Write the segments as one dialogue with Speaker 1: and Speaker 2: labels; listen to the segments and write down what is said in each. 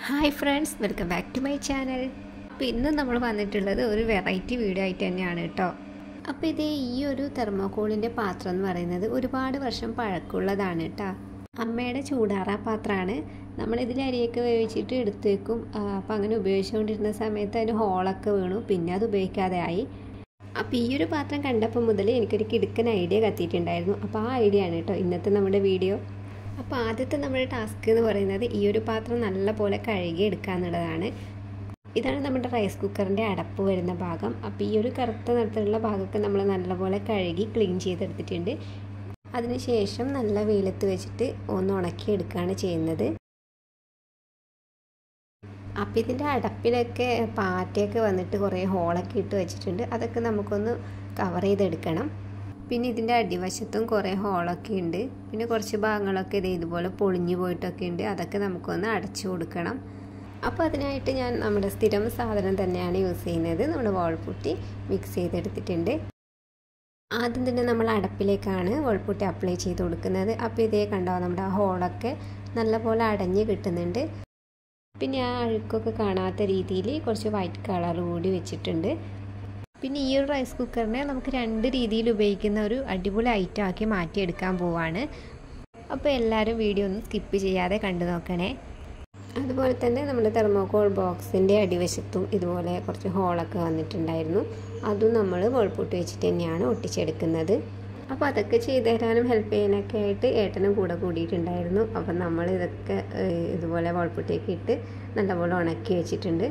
Speaker 1: hi friends welcome back to my channel അപ്പോൾ ഇന്ന് നമ്മൾ വന്നിട്ടുള്ളത് ഒരു വെറൈറ്റി വീഡിയോ ആയിട്ട് തന്നെയാണ് കേട്ടോ അപ്പോൾ ഇത് ഈ ഒരു തെർമോക്കോളിൻ്റെ പാത്രം എന്ന് പറയുന്നത് ഒരുപാട് വർഷം പഴക്കമുള്ളതാണ് കേട്ടോ അമ്മയുടെ ചൂടാറ പാത്രമാണ് നമ്മളിതിൽ അരിയൊക്കെ വേവിച്ചിട്ട് എടുത്ത് വെക്കും അപ്പോൾ അങ്ങനെ ഉപയോഗിച്ചുകൊണ്ടിരുന്ന സമയത്ത് അതിന് ഹോളൊക്കെ വീണു പിന്നെ അത് ഉപയോഗിക്കാതെ ആയി അപ്പോൾ ഈ ഒരു പാത്രം കണ്ടപ്പോൾ മുതൽ എനിക്കൊരു കിടുക്കൻ ഐഡിയ കത്തിയിട്ടുണ്ടായിരുന്നു അപ്പോൾ ആ ഐഡിയ ആണ് കേട്ടോ ഇന്നത്തെ നമ്മുടെ വീഡിയോ അപ്പോൾ ആദ്യത്തെ നമ്മുടെ ടാസ്ക് എന്ന് പറയുന്നത് ഈ ഒരു പാത്രം നല്ലപോലെ കഴുകി എടുക്കുക എന്നുള്ളതാണ് ഇതാണ് നമ്മുടെ റൈസ് കുക്കറിൻ്റെ അടപ്പ് വരുന്ന ഭാഗം അപ്പോൾ ഈ ഒരു കറുത്ത നിറത്തിലുള്ള ഭാഗമൊക്കെ നമ്മൾ നല്ലപോലെ കഴുകി ക്ലീൻ ചെയ്തെടുത്തിട്ടുണ്ട് അതിനുശേഷം നല്ല വെയിലത്ത് വെച്ചിട്ട് ഒന്ന് ഉണക്കി എടുക്കുകയാണ് ചെയ്യുന്നത് അപ്പം ഇതിൻ്റെ അടപ്പിലൊക്കെ പാറ്റയൊക്കെ വന്നിട്ട് കുറേ ഹോളൊക്കെ ഇട്ട് വെച്ചിട്ടുണ്ട് അതൊക്കെ നമുക്കൊന്ന് കവർ ചെയ്തെടുക്കണം പിന്നെ ഇതിൻ്റെ അടിവശത്തും കുറേ ഹോളൊക്കെ ഉണ്ട് പിന്നെ കുറച്ച് ഭാഗങ്ങളൊക്കെ ഇത് ഇതുപോലെ പൊളിഞ്ഞു പോയിട്ടൊക്കെ ഉണ്ട് അതൊക്കെ നമുക്കൊന്ന് അടച്ചു കൊടുക്കണം അപ്പോൾ അതിനായിട്ട് ഞാൻ നമ്മുടെ സ്ഥിരം സാധനം തന്നെയാണ് യൂസ് ചെയ്യുന്നത് നമ്മുടെ വാൾപുട്ടി മിക്സ് ചെയ്തെടുത്തിട്ടുണ്ട് ആദ്യം തന്നെ നമ്മൾ അടപ്പിലേക്കാണ് വാൾപുട്ടി അപ്ലൈ ചെയ്ത് കൊടുക്കുന്നത് അപ്പോൾ ഇതേ കണ്ടോ നമ്മുടെ ആ ഹോളൊക്കെ നല്ലപോലെ അടഞ്ഞ് കിട്ടുന്നുണ്ട് പിന്നെ ആ അഴുക്കൊക്കെ കാണാത്ത രീതിയിൽ കുറച്ച് വൈറ്റ് കളർ കൂടി വെച്ചിട്ടുണ്ട് പിന്നെ ഈ ഒരു റൈസ് കുക്കറിനെ നമുക്ക് രണ്ട് രീതിയിൽ ഉപയോഗിക്കുന്ന ഒരു അടിപൊളി ഐറ്റം ആക്കി മാറ്റിയെടുക്കാൻ പോവാണ് അപ്പോൾ എല്ലാവരും വീഡിയോ ഒന്ന് സ്കിപ്പ് ചെയ്യാതെ കണ്ടു നോക്കണേ അതുപോലെ തന്നെ നമ്മുടെ തെർമോകോൾ ബോക്സിൻ്റെ അടിവശത്തും ഇതുപോലെ കുറച്ച് ഹോളൊക്കെ വന്നിട്ടുണ്ടായിരുന്നു അതും നമ്മൾ വോൾപൂട്ട് വെച്ചിട്ട് തന്നെയാണ് ഒട്ടിച്ചെടുക്കുന്നത് അപ്പോൾ അതൊക്കെ ചെയ്തു തരാനും ഹെൽപ്പ് ചെയ്യാനൊക്കെ ആയിട്ട് ഏട്ടനും കൂടെ കൂടിയിട്ടുണ്ടായിരുന്നു അപ്പം നമ്മൾ ഇതൊക്കെ ഇതുപോലെ വോൾപൂട്ടേക്ക് ഇട്ട് നല്ലപോലെ ഉണക്കി വെച്ചിട്ടുണ്ട്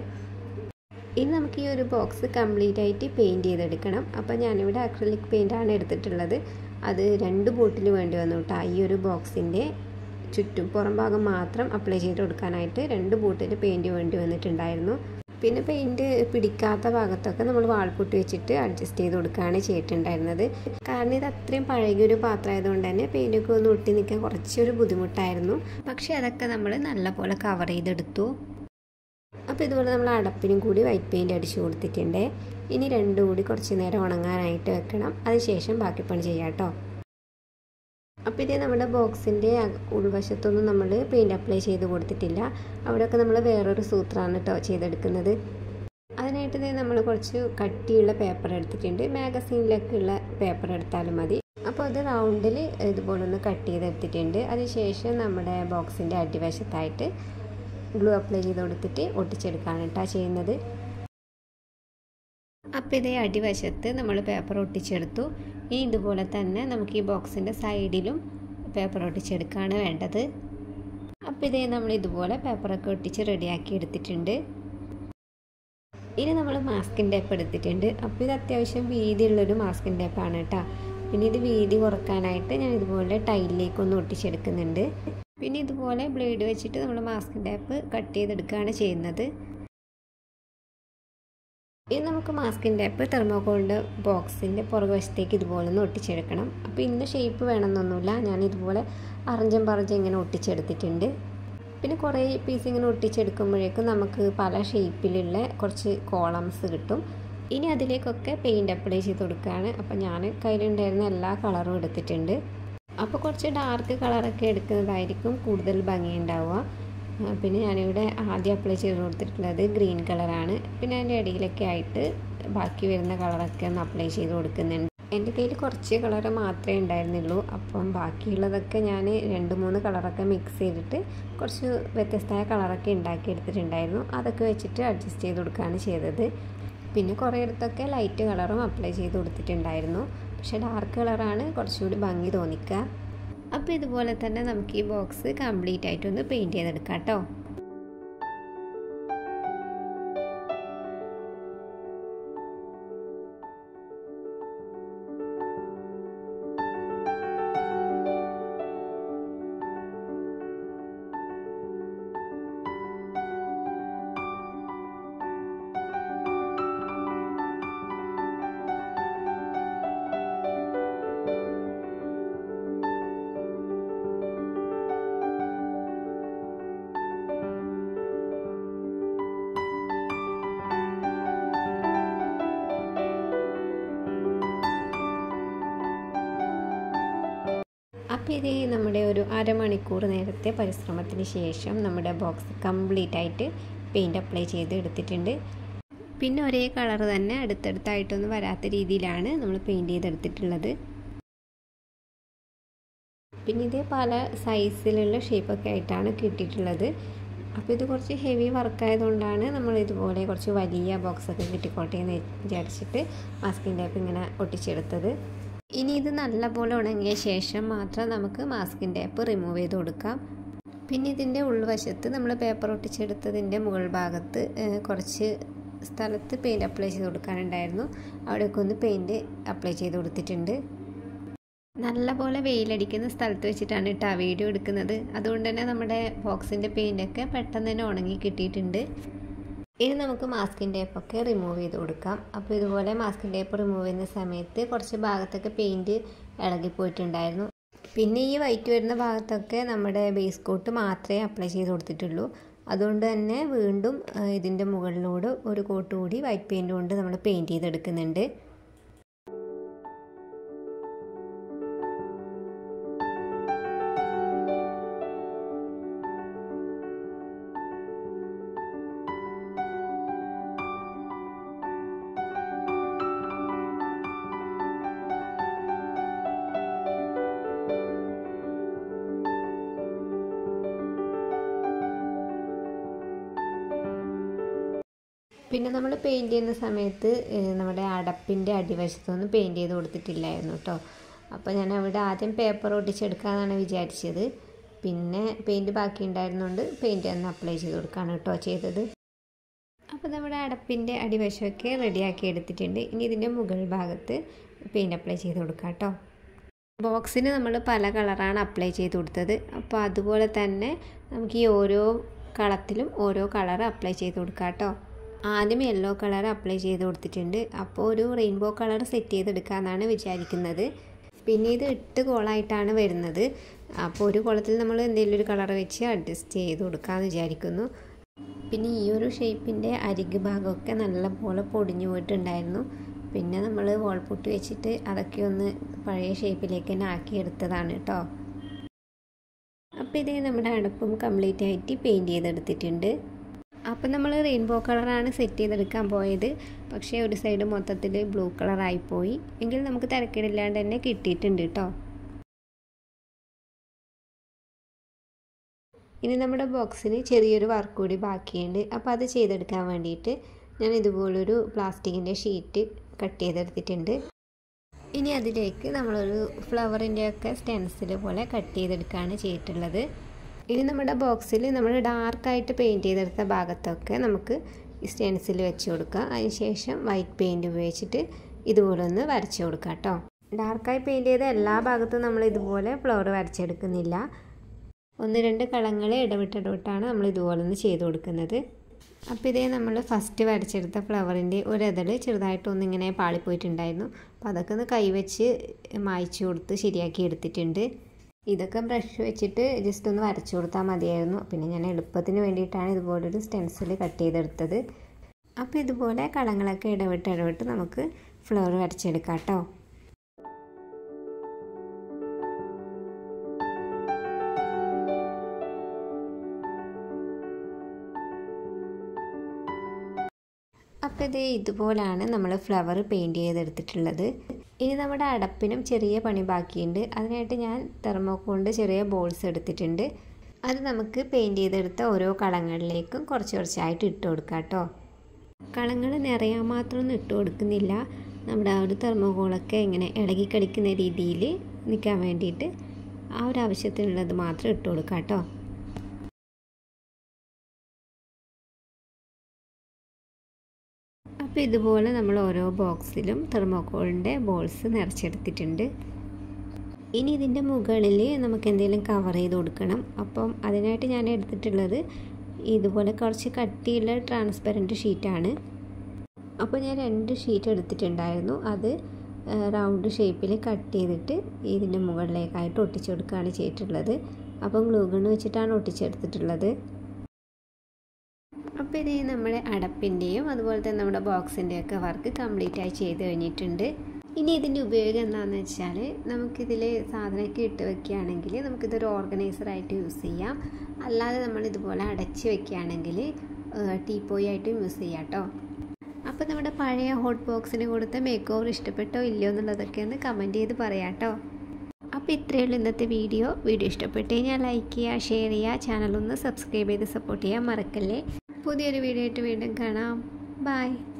Speaker 1: ഇനി നമുക്ക് ഈ ഒരു ബോക്സ് കംപ്ലീറ്റ് ആയിട്ട് പെയിൻറ്റ് ചെയ്തെടുക്കണം അപ്പോൾ ഞാനിവിടെ അക്രലിക് പെയിൻ്റാണ് എടുത്തിട്ടുള്ളത് അത് രണ്ട് ബോട്ടിൽ വേണ്ടി വന്നു കേട്ടോ ഈ ഒരു ബോക്സിൻ്റെ ചുറ്റും പുറം ഭാഗം മാത്രം അപ്ലൈ ചെയ്ത് കൊടുക്കാനായിട്ട് രണ്ട് ബോട്ടിൽ പെയിൻറ്റ് വേണ്ടി വന്നിട്ടുണ്ടായിരുന്നു പിന്നെ പെയിൻറ്റ് പിടിക്കാത്ത ഭാഗത്തൊക്കെ നമ്മൾ വാൾപുട്ടി വെച്ചിട്ട് അഡ്ജസ്റ്റ് ചെയ്ത് കൊടുക്കുകയാണ് ചെയ്തിട്ടുണ്ടായിരുന്നത് കാരണം ഇത് അത്രയും പഴകിയൊരു പാത്രം ആയതുകൊണ്ട് തന്നെ പെയിൻറ്റൊക്കെ ഒന്ന് ഒട്ടി നിൽക്കാൻ കുറച്ചൊരു ബുദ്ധിമുട്ടായിരുന്നു പക്ഷേ അതൊക്കെ നമ്മൾ നല്ലപോലെ കവർ ചെയ്തെടുത്തു അപ്പോൾ ഇതുപോലെ നമ്മൾ അടപ്പിനും കൂടി വൈറ്റ് പെയിൻറ് അടിച്ചു കൊടുത്തിട്ടുണ്ട് ഇനി രണ്ടും കൂടി കുറച്ച് നേരം ഉണങ്ങാനായിട്ട് വെക്കണം അതിനുശേഷം ബാക്കി പണി ചെയ്യാം കേട്ടോ അപ്പോൾ ഇതേ നമ്മുടെ ബോക്സിൻ്റെ ഉൾവശത്തൊന്നും നമ്മൾ പെയിൻറ് അപ്ലൈ ചെയ്ത് കൊടുത്തിട്ടില്ല അവിടെയൊക്കെ നമ്മൾ വേറൊരു സൂത്രമാണ് കേട്ടോ ചെയ്തെടുക്കുന്നത് അതിനായിട്ട് ഇതേ നമ്മൾ കുറച്ച് കട്ടിയുള്ള പേപ്പർ എടുത്തിട്ടുണ്ട് മാഗസീനിലൊക്കെ ഉള്ള പേപ്പർ എടുത്താലും മതി അപ്പോൾ അത് റൗണ്ടിൽ ഇതുപോലെ ഒന്ന് കട്ട് ചെയ്തെടുത്തിട്ടുണ്ട് അതിനുശേഷം നമ്മുടെ ബോക്സിൻ്റെ അടിവശത്തായിട്ട് ഗ്ലൂ അപ്ലൈ ചെയ്ത് കൊടുത്തിട്ട് ഒട്ടിച്ചെടുക്കുകയാണ് കേട്ടോ ചെയ്യുന്നത് അപ്പോൾ ഇതേ അടിവശത്ത് നമ്മൾ പേപ്പർ ഒട്ടിച്ചെടുത്തു ഇനി ഇതുപോലെ തന്നെ നമുക്ക് ഈ ബോക്സിൻ്റെ സൈഡിലും പേപ്പർ ഒട്ടിച്ചെടുക്കുകയാണ് വേണ്ടത് അപ്പോൾ ഇതേ നമ്മൾ ഇതുപോലെ പേപ്പറൊക്കെ ഒട്ടിച്ച് റെഡിയാക്കി എടുത്തിട്ടുണ്ട് ഇനി നമ്മൾ മാസ്കിൻ ടേപ്പ് എടുത്തിട്ടുണ്ട് അപ്പോൾ ഇത് അത്യാവശ്യം വീതിയുള്ളൊരു മാസ്കിൻ ടേപ്പാണ് കേട്ടോ പിന്നെ ഇത് വീതി കുറക്കാനായിട്ട് ഞാൻ ഇതുപോലെ ടൈലിലേക്കൊന്ന് ഒട്ടിച്ചെടുക്കുന്നുണ്ട് പിന്നെ ഇതുപോലെ ബ്ലേഡ് വെച്ചിട്ട് നമ്മൾ മാസ്കിൻ ടേപ്പ് കട്ട് ചെയ്തെടുക്കുകയാണ് ചെയ്യുന്നത് ഇനി നമുക്ക് മാസ്കിൻ ടേപ്പ് തെർമോകോളിൻ്റെ ബോക്സിൻ്റെ പുറകുവശത്തേക്ക് ഇതുപോലെ ഒന്ന് ഒട്ടിച്ചെടുക്കണം അപ്പോൾ ഇന്ന ഷേപ്പ് വേണമെന്നൊന്നുമില്ല ഞാൻ ഇതുപോലെ അറഞ്ചം പറഞ്ചം ഇങ്ങനെ ഒട്ടിച്ചെടുത്തിട്ടുണ്ട് പിന്നെ കുറേ പീസ് ഇങ്ങനെ ഒട്ടിച്ചെടുക്കുമ്പോഴേക്കും നമുക്ക് പല ഷേപ്പിലുള്ള കുറച്ച് കോളംസ് കിട്ടും ഇനി അതിലേക്കൊക്കെ പെയിൻറ് അപ്ലൈ ചെയ്ത് കൊടുക്കുകയാണ് അപ്പോൾ ഞാൻ കയ്യിലുണ്ടായിരുന്ന എല്ലാ കളറും എടുത്തിട്ടുണ്ട് അപ്പോൾ കുറച്ച് ഡാർക്ക് കളറൊക്കെ എടുക്കുന്നതായിരിക്കും കൂടുതൽ ഭംഗിയുണ്ടാവുക പിന്നെ ഞാനിവിടെ ആദ്യം അപ്ലൈ ചെയ്ത് കൊടുത്തിട്ടുള്ളത് ഗ്രീൻ കളറാണ് പിന്നെ അതിൻ്റെ ഇടയിലൊക്കെ ആയിട്ട് ബാക്കി വരുന്ന കളറൊക്കെ ഒന്ന് അപ്ലൈ ചെയ്ത് കൊടുക്കുന്നുണ്ട് എൻ്റെ കയ്യിൽ കുറച്ച് കളർ മാത്രമേ ഉണ്ടായിരുന്നുള്ളൂ അപ്പം ബാക്കിയുള്ളതൊക്കെ ഞാൻ രണ്ട് മൂന്ന് കളറൊക്കെ മിക്സ് ചെയ്തിട്ട് കുറച്ച് വ്യത്യസ്തമായ കളറൊക്കെ ഉണ്ടാക്കി എടുത്തിട്ടുണ്ടായിരുന്നു അതൊക്കെ വെച്ചിട്ട് അഡ്ജസ്റ്റ് ചെയ്ത് കൊടുക്കുകയാണ് ചെയ്തത് പിന്നെ കുറേ ഇടത്തൊക്കെ ലൈറ്റ് കളറും അപ്ലൈ ചെയ്ത് കൊടുത്തിട്ടുണ്ടായിരുന്നു പക്ഷേ ഡാർക്ക് കളറാണ് കുറച്ചുകൂടി ഭംഗി തോന്നിക്കുക അപ്പോൾ ഇതുപോലെ തന്നെ നമുക്ക് ഈ ബോക്സ് കംപ്ലീറ്റ് ആയിട്ടൊന്ന് പെയിൻറ്റ് ചെയ്തെടുക്കാം കേട്ടോ അപ്പോൾ ഇത് നമ്മുടെ ഒരു അരമണിക്കൂർ നേരത്തെ പരിശ്രമത്തിന് ശേഷം നമ്മുടെ ബോക്സ് കംപ്ലീറ്റ് ആയിട്ട് പെയിൻറ്റ് അപ്ലൈ ചെയ്ത് എടുത്തിട്ടുണ്ട് പിന്നെ ഒരേ കളർ തന്നെ അടുത്തടുത്തായിട്ടൊന്നും വരാത്ത രീതിയിലാണ് നമ്മൾ പെയിൻറ്റ് ചെയ്തെടുത്തിട്ടുള്ളത് പിന്നെ ഇത് പല സൈസിലുള്ള ഷേപ്പൊക്കെ ആയിട്ടാണ് കിട്ടിയിട്ടുള്ളത് അപ്പോൾ ഇത് കുറച്ച് ഹെവി വർക്കായതുകൊണ്ടാണ് നമ്മൾ ഇതുപോലെ കുറച്ച് വലിയ ബോക്സൊക്കെ കിട്ടിക്കോട്ടെ എന്ന് വിചാരിച്ചിട്ട് മാസ്കിൻ ടേപ്പ് ഇങ്ങനെ ഒട്ടിച്ചെടുത്തത് ഇനി ഇത് നല്ലപോലെ ഉണങ്ങിയ ശേഷം മാത്രം നമുക്ക് മാസ്കിൻ ടേപ്പ് റിമൂവ് ചെയ്ത് കൊടുക്കാം പിന്നെ ഇതിൻ്റെ ഉൾവശത്ത് നമ്മൾ പേപ്പർ ഒട്ടിച്ചെടുത്തതിൻ്റെ മുകൾ ഭാഗത്ത് കുറച്ച് സ്ഥലത്ത് പെയിൻറ്റ് അപ്ലൈ ചെയ്ത് കൊടുക്കാനുണ്ടായിരുന്നു അവിടെയൊക്കെ ഒന്ന് പെയിൻറ്റ് അപ്ലൈ ചെയ്ത് കൊടുത്തിട്ടുണ്ട് നല്ലപോലെ വെയിലടിക്കുന്ന സ്ഥലത്ത് വെച്ചിട്ടാണ് കേട്ടോ വീഡിയോ എടുക്കുന്നത് അതുകൊണ്ട് തന്നെ നമ്മുടെ ബോക്സിൻ്റെ പെയിൻ്റൊക്കെ പെട്ടെന്ന് തന്നെ ഉണങ്ങി കിട്ടിയിട്ടുണ്ട് ഇനി നമുക്ക് മാസ്കിൻ ടേപ്പൊക്കെ റിമൂവ് ചെയ്ത് കൊടുക്കാം അപ്പോൾ ഇതുപോലെ മാസ്കിൻ ടേപ്പ് റിമൂവ് ചെയ്യുന്ന സമയത്ത് കുറച്ച് ഭാഗത്തൊക്കെ പെയിൻറ്റ് ഇളകിപ്പോയിട്ടുണ്ടായിരുന്നു പിന്നെ ഈ വൈറ്റ് വരുന്ന ഭാഗത്തൊക്കെ നമ്മുടെ ബേസ് കോട്ട് മാത്രമേ അപ്ലൈ ചെയ്ത് കൊടുത്തിട്ടുള്ളൂ അതുകൊണ്ട് തന്നെ വീണ്ടും ഇതിൻ്റെ മുകളിലൂടെ ഒരു കോട്ട് കൂടി വൈറ്റ് പെയിൻറ് കൊണ്ട് നമ്മൾ പെയിൻറ്റ് ചെയ്തെടുക്കുന്നുണ്ട് പിന്നെ നമ്മൾ പെയിൻറ്റ് ചെയ്യുന്ന സമയത്ത് നമ്മുടെ അടപ്പിൻ്റെ അടിവശത്തൊന്നും പെയിൻറ്റ് ചെയ്ത് കൊടുത്തിട്ടില്ലായിരുന്നു കേട്ടോ അപ്പോൾ ഞാൻ അവിടെ ആദ്യം പേപ്പർ ഒട്ടിച്ചെടുക്കാമെന്നാണ് വിചാരിച്ചത് പിന്നെ പെയിൻറ്റ് ബാക്കി ഉണ്ടായിരുന്നുകൊണ്ട് പെയിൻറ്റ് ഒന്ന് അപ്ലൈ ചെയ്ത് കൊടുക്കുകയാണ് കേട്ടോ ചെയ്തത് അപ്പോൾ നമ്മുടെ അടപ്പിൻ്റെ അടിവശമൊക്കെ റെഡിയാക്കി എടുത്തിട്ടുണ്ട് ഇനി ഇതിൻ്റെ മുകൾ ഭാഗത്ത് പെയിൻറ്റ് അപ്ലൈ ചെയ്ത് കൊടുക്കാം കേട്ടോ ബോക്സിന് നമ്മൾ പല കളറാണ് അപ്ലൈ ചെയ്ത് കൊടുത്തത് അപ്പോൾ അതുപോലെ തന്നെ നമുക്ക് ഈ ഓരോ കളത്തിലും ഓരോ കളർ അപ്ലൈ ചെയ്ത് കൊടുക്കാം കേട്ടോ ആദ്യം യെല്ലോ കളർ അപ്ലൈ ചെയ്ത് കൊടുത്തിട്ടുണ്ട് അപ്പോൾ ഒരു റെയിൻബോ കളർ സെറ്റ് ചെയ്തെടുക്കാമെന്നാണ് വിചാരിക്കുന്നത് പിന്നെ ഇത് എട്ട് കോളായിട്ടാണ് വരുന്നത് അപ്പോൾ ഒരു കോളത്തിൽ നമ്മൾ എന്തെങ്കിലും ഒരു കളർ വെച്ച് അഡ്ജസ്റ്റ് ചെയ്ത് കൊടുക്കാമെന്ന് വിചാരിക്കുന്നു പിന്നെ ഈ ഒരു ഷേപ്പിൻ്റെ അരിക് ഭാഗമൊക്കെ നല്ലപോലെ പൊടിഞ്ഞു പോയിട്ടുണ്ടായിരുന്നു പിന്നെ നമ്മൾ വോൾപുട്ട് വെച്ചിട്ട് അതൊക്കെ ഒന്ന് പഴയ ഷേപ്പിലേക്ക് തന്നെ ആക്കിയെടുത്തതാണ് കേട്ടോ അപ്പോൾ ഇത് നമ്മുടെ അടപ്പും കംപ്ലീറ്റ് ആയിട്ട് പെയിൻറ്റ് ചെയ്തെടുത്തിട്ടുണ്ട് അപ്പം നമ്മൾ റെയിൻബോ കളറാണ് സെറ്റ് ചെയ്തെടുക്കാൻ പോയത് പക്ഷേ ഒരു സൈഡ് മൊത്തത്തിൽ ബ്ലൂ കളറായിപ്പോയി എങ്കിൽ നമുക്ക് തിരക്കേടില്ലാണ്ട് തന്നെ കിട്ടിയിട്ടുണ്ട് കേട്ടോ ഇനി നമ്മുടെ ബോക്സിൽ ചെറിയൊരു വർക്ക് കൂടി ബാക്കിയുണ്ട് അപ്പോൾ അത് ചെയ്തെടുക്കാൻ വേണ്ടിയിട്ട് ഞാൻ ഇതുപോലൊരു പ്ലാസ്റ്റിക്കിൻ്റെ ഷീറ്റ് കട്ട് ചെയ്തെടുത്തിട്ടുണ്ട് ഇനി അതിലേക്ക് നമ്മളൊരു ഫ്ലവറിൻ്റെ ഒക്കെ സ്റ്റെൻസിൽ പോലെ കട്ട് ചെയ്തെടുക്കുകയാണ് ചെയ്തിട്ടുള്ളത് ഇനി നമ്മുടെ ബോക്സിൽ നമ്മൾ ഡാർക്കായിട്ട് പെയിൻറ്റ് ചെയ്തെടുത്ത ഭാഗത്തൊക്കെ നമുക്ക് സ്റ്റെൻസിൽ വെച്ച് കൊടുക്കുക അതിനുശേഷം വൈറ്റ് പെയിൻറ്റ് ഉപയോഗിച്ചിട്ട് ഇതുപോലെ ഒന്ന് വരച്ച് കൊടുക്കുക കേട്ടോ ഡാർക്കായി പെയിൻറ്റ് ചെയ്ത എല്ലാ ഭാഗത്തും നമ്മൾ ഇതുപോലെ ഫ്ലവർ വരച്ചെടുക്കുന്നില്ല ഒന്ന് രണ്ട് കളങ്ങൾ ഇടവിട്ട് ഇടവിട്ടാണ് നമ്മൾ ഇതുപോലെ ഒന്ന് ചെയ്ത് കൊടുക്കുന്നത് അപ്പോൾ ഇതേ നമ്മൾ ഫസ്റ്റ് വരച്ചെടുത്ത ഫ്ലവറിൻ്റെ ഒരിതൾ ചെറുതായിട്ടൊന്നിങ്ങനെ പാളിപ്പോയിട്ടുണ്ടായിരുന്നു അപ്പോൾ അതൊക്കെ ഒന്ന് കൈവച്ച് മായ്ച്ചു കൊടുത്ത് ശരിയാക്കി എടുത്തിട്ടുണ്ട് ഇതൊക്കെ ബ്രഷ് വെച്ചിട്ട് ജസ്റ്റ് ഒന്ന് വരച്ചു കൊടുത്താൽ മതിയായിരുന്നു പിന്നെ ഞാൻ എളുപ്പത്തിന് വേണ്ടിയിട്ടാണ് ഇതുപോലൊരു സ്റ്റെൻസിൽ കട്ട് ചെയ്തെടുത്തത് അപ്പോൾ ഇതുപോലെ കളങ്ങളൊക്കെ ഇടവിട്ട് ഇടവിട്ട് നമുക്ക് ഫ്ലവർ വരച്ചെടുക്കാം കേട്ടോ അപ്പോൾ ഇത് ഇതുപോലാണ് നമ്മൾ ഫ്ലവർ പെയിൻറ്റ് ചെയ്തെടുത്തിട്ടുള്ളത് ഇനി നമ്മുടെ അടപ്പിനും ചെറിയ പണി ബാക്കിയുണ്ട് അതിനായിട്ട് ഞാൻ തെർമോക്കോളിൻ്റെ ചെറിയ ബോൾസ് എടുത്തിട്ടുണ്ട് അത് നമുക്ക് പെയിൻറ്റ് ചെയ്തെടുത്ത ഓരോ കളങ്ങളിലേക്കും കുറച്ച് കുറച്ചായിട്ട് ഇട്ട് കൊടുക്കാം കേട്ടോ കളങ്ങൾ നിറയാൻ മാത്രമൊന്നും ഇട്ട് കൊടുക്കുന്നില്ല നമ്മുടെ ആ ഒരു തെർമോകോളൊക്കെ ഇങ്ങനെ ഇളകി കളിക്കുന്ന രീതിയിൽ നിൽക്കാൻ വേണ്ടിയിട്ട് ആ ഒരു ആവശ്യത്തിനുള്ളത് മാത്രം ഇട്ട് കൊടുക്കാം കേട്ടോ അപ്പോൾ ഇതുപോലെ നമ്മൾ ഓരോ ബോക്സിലും തെർമോക്കോളിൻ്റെ ബോൾസ് നിറച്ചെടുത്തിട്ടുണ്ട് ഇനി ഇതിൻ്റെ മുകളിൽ നമുക്ക് എന്തെങ്കിലും കവർ ചെയ്ത് കൊടുക്കണം അപ്പം അതിനായിട്ട് ഞാൻ എടുത്തിട്ടുള്ളത് ഇതുപോലെ കുറച്ച് കട്ടിയുള്ള ട്രാൻസ്പെറൻറ്റ് ഷീറ്റാണ് അപ്പോൾ ഞാൻ രണ്ട് ഷീറ്റ് എടുത്തിട്ടുണ്ടായിരുന്നു അത് റൗണ്ട് ഷേപ്പിൽ കട്ട് ചെയ്തിട്ട് ഇതിൻ്റെ മുകളിലേക്കായിട്ട് ഒട്ടിച്ചു കൊടുക്കുകയാണ് ചെയ്തിട്ടുള്ളത് അപ്പം ഗ്ലൂഗൺ വെച്ചിട്ടാണ് ഒട്ടിച്ചെടുത്തിട്ടുള്ളത് അപ്പോൾ ഇത് നമ്മുടെ അടപ്പിൻ്റെയും അതുപോലെ തന്നെ നമ്മുടെ ബോക്സിൻ്റെയും ഒക്കെ വർക്ക് കംപ്ലീറ്റ് ആയി ചെയ്ത് കഴിഞ്ഞിട്ടുണ്ട് ഇനി ഇതിൻ്റെ ഉപയോഗം എന്താണെന്ന് വെച്ചാൽ നമുക്കിതിൽ സാധനമൊക്കെ ഇട്ട് വെക്കുകയാണെങ്കിൽ നമുക്കിതൊരു ഓർഗനൈസറായിട്ട് യൂസ് ചെയ്യാം അല്ലാതെ നമ്മൾ ഇതുപോലെ അടച്ച് വെക്കുകയാണെങ്കിൽ ടീപ്പോയി ആയിട്ടും യൂസ് ചെയ്യാം കേട്ടോ അപ്പോൾ നമ്മുടെ പഴയ ഹോട്ട് ബോക്സിന് കൊടുത്ത മേക്ക് ഓവർ ഇഷ്ടപ്പെട്ടോ ഇല്ലയോ എന്നുള്ളതൊക്കെ ഒന്ന് കമൻറ്റ് ചെയ്ത് പറയാം കേട്ടോ അപ്പോൾ ഇത്രയേ ഉള്ളൂ ഇന്നത്തെ വീഡിയോ വീഡിയോ ഇഷ്ടപ്പെട്ട് കഴിഞ്ഞാൽ ലൈക്ക് ചെയ്യുക ഷെയർ ചെയ്യുക ചാനലൊന്ന് സബ്സ്ക്രൈബ് ചെയ്ത് സപ്പോർട്ട് ചെയ്യാൻ മറക്കല്ലേ പുതിയൊരു വീഡിയോ ആയിട്ട് വീണ്ടും കാണാം ബൈ